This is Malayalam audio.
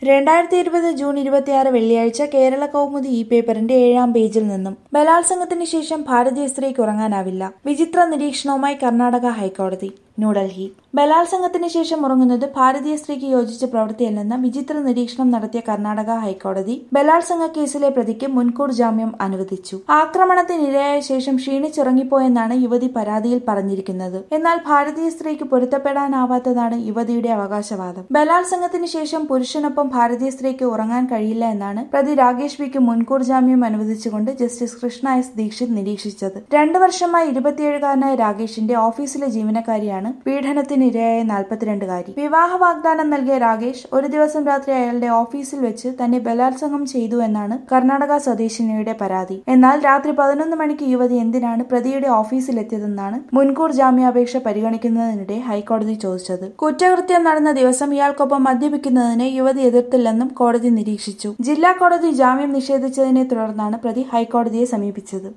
രണ്ടായിരത്തി ഇരുപത് ജൂൺ ഇരുപത്തിയാറ് വെള്ളിയാഴ്ച കേരള കൗമുദി ഇ പേപ്പറിന്റെ ഏഴാം പേജിൽ നിന്നും ബലാത്സംഗത്തിന് ശേഷം ഭാരതീയ സ്ത്രീക്ക് ഉറങ്ങാനാവില്ല വിചിത്ര നിരീക്ഷണവുമായി കർണാടക ഹൈക്കോടതി ന്യൂഡൽഹി ബലാത്സംഗത്തിന് ശേഷം ഉറങ്ങുന്നത് ഭാരതീയ സ്ത്രീക്ക് യോജിച്ച പ്രവൃത്തിയല്ലെന്ന വിചിത്ര നിരീക്ഷണം നടത്തിയ കർണാടക ഹൈക്കോടതി ബലാത്സംഗ കേസിലെ പ്രതിക്ക് മുൻകൂർ ജാമ്യം അനുവദിച്ചു ആക്രമണത്തിനിരയായ ശേഷം ക്ഷീണിച്ചിറങ്ങിപ്പോയെന്നാണ് യുവതി പരാതിയിൽ പറഞ്ഞിരിക്കുന്നത് എന്നാൽ ഭാരതീയ സ്ത്രീക്ക് പൊരുത്തപ്പെടാനാവാത്തതാണ് യുവതിയുടെ അവകാശവാദം ബലാത്സംഗത്തിന് ശേഷം പുരുഷനൊപ്പം ഭാരതീയ സ്ത്രീക്ക് ഉറങ്ങാൻ കഴിയില്ല എന്നാണ് പ്രതി രാകേഷ് വിക്ക് മുൻകൂർ ജാമ്യം അനുവദിച്ചുകൊണ്ട് ജസ്റ്റിസ് കൃഷ്ണ എസ് ദീക്ഷിത് നിരീക്ഷിച്ചത് രണ്ടു വർഷമായി ഇരുപത്തിയേഴുകാരനായ രാകേഷിന്റെ ഓഫീസിലെ ജീവനക്കാരിയാണ് പീഡനത്തിനിരയായ നാൽപ്പത്തിരണ്ടുകാരി വിവാഹ വാഗ്ദാനം നൽകിയ രാകേഷ് ഒരു ദിവസം രാത്രി അയാളുടെ ഓഫീസിൽ വെച്ച് തന്നെ ബലാത്സംഗം ചെയ്തു എന്നാണ് കർണാടക സ്വദേശിനിയുടെ പരാതി എന്നാൽ രാത്രി പതിനൊന്ന് മണിക്ക് യുവതി എന്തിനാണ് പ്രതിയുടെ ഓഫീസിലെത്തിയതെന്നാണ് മുൻകൂർ ജാമ്യാപേക്ഷ പരിഗണിക്കുന്നതിനിടെ ഹൈക്കോടതി ചോദിച്ചത് കുറ്റകൃത്യം നടന്ന ദിവസം ഇയാൾക്കൊപ്പം മദ്യപിക്കുന്നതിനെ യുവതി എതിർത്തില്ലെന്നും കോടതി നിരീക്ഷിച്ചു ജില്ലാ കോടതി ജാമ്യം നിഷേധിച്ചതിനെ തുടർന്നാണ് പ്രതി ഹൈക്കോടതിയെ സമീപിച്ചത്